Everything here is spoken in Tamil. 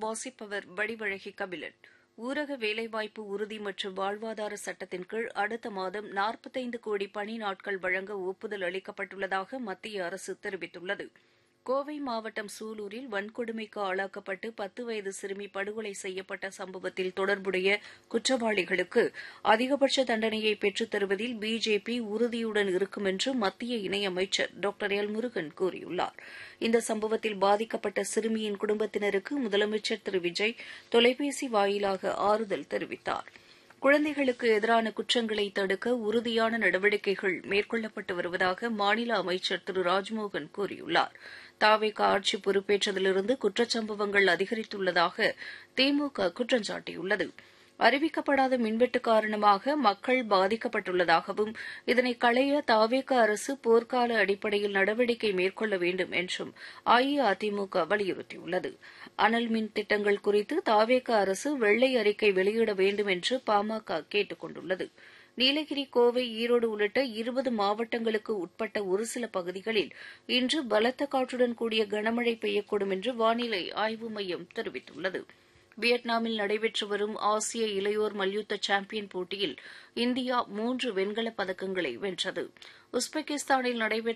வாசிப்பவர் வடிவழகி கபிலன் ஊரக வேலைவாய்ப்பு உறுதி மற்றும் வாழ்வாதார சட்டத்தின் கீழ் அடுத்த மாதம் நாற்பத்தைந்து கோடி பணி நாட்கள் வழங்க ஒப்புதல் அளிக்கப்பட்டுள்ளதாக மத்திய அரசு தெரிவித்துள்ளது கோவை மாவட்டம் சூலூரில் வன்கொடுமைக்கு ஆளாக்கப்பட்டு பத்து வயது சிறுமி படுகொலை செய்யப்பட்ட சம்பவத்தில் தொடர்புடைய குற்றவாளிகளுக்கு அதிகபட்ச தண்டனையை பெற்றுத் தருவதில் பிஜேபி உறுதியுடன் இருக்கும் என்று மத்திய இணையமைச்சர் டாக்டர் எல் முருகன் கூறியுள்ளார் இந்த சம்பவத்தில் பாதிக்கப்பட்ட சிறுமியின் குடும்பத்தினருக்கு முதலமைச்சர் திரு விஜய் தொலைபேசி வாயிலாக ஆறுதல் தெரிவித்தார் குழந்தைகளுக்கு எதிரான குற்றங்களை தடுக்க உறுதியான நடவடிக்கைகள் மேற்கொள்ளப்பட்டு வருவதாக மாநில அமைச்சர் திரு ராஜ்மோகன் கூறியுள்ளார் தாவேக ஆட்சி பொறுப்பேற்றதிலிருந்து குற்றச்சம்பவங்கள் அதிகரித்துள்ளதாக திமுக குற்றம் சாட்டியுள்ளது அறிவிக்கப்படாத மின்வெட்டு காரணமாக மக்கள் பாதிக்கப்பட்டுள்ளதாகவும் இதனை களைய தாவேக அரசு போர்க்கால அடிப்படையில் நடவடிக்கை மேற்கொள்ள வேண்டும் என்றும் அஇஅதிமுக வலியுறுத்தியுள்ளது அனல் மின் திட்டங்கள் குறித்து தாவேக அரசு வெள்ளை அறிக்கை வெளியிட வேண்டும் என்று பாமக கேட்டுக் கொண்டுள்ளது நீலகிரி கோவை ஈரோடு உள்ளிட்ட இருபது மாவட்டங்களுக்கு உட்பட்ட ஒரு சில பகுதிகளில் இன்று பலத்த காற்றுடன் கூடிய கனமழை பெய்யக்கூடும் என்று வானிலை ஆய்வு மையம் தெரிவித்துள்ளது வியட்நாமில் நடைபெற்று வரும் ஆசிய இளையோர் மல்யுத்த சாம்பியன் போட்டியில் இந்தியா மூன்று வெண்கலப் பதக்கங்களை வென்றது உஸ்பெகிஸ்தானில் நடைபெற்ற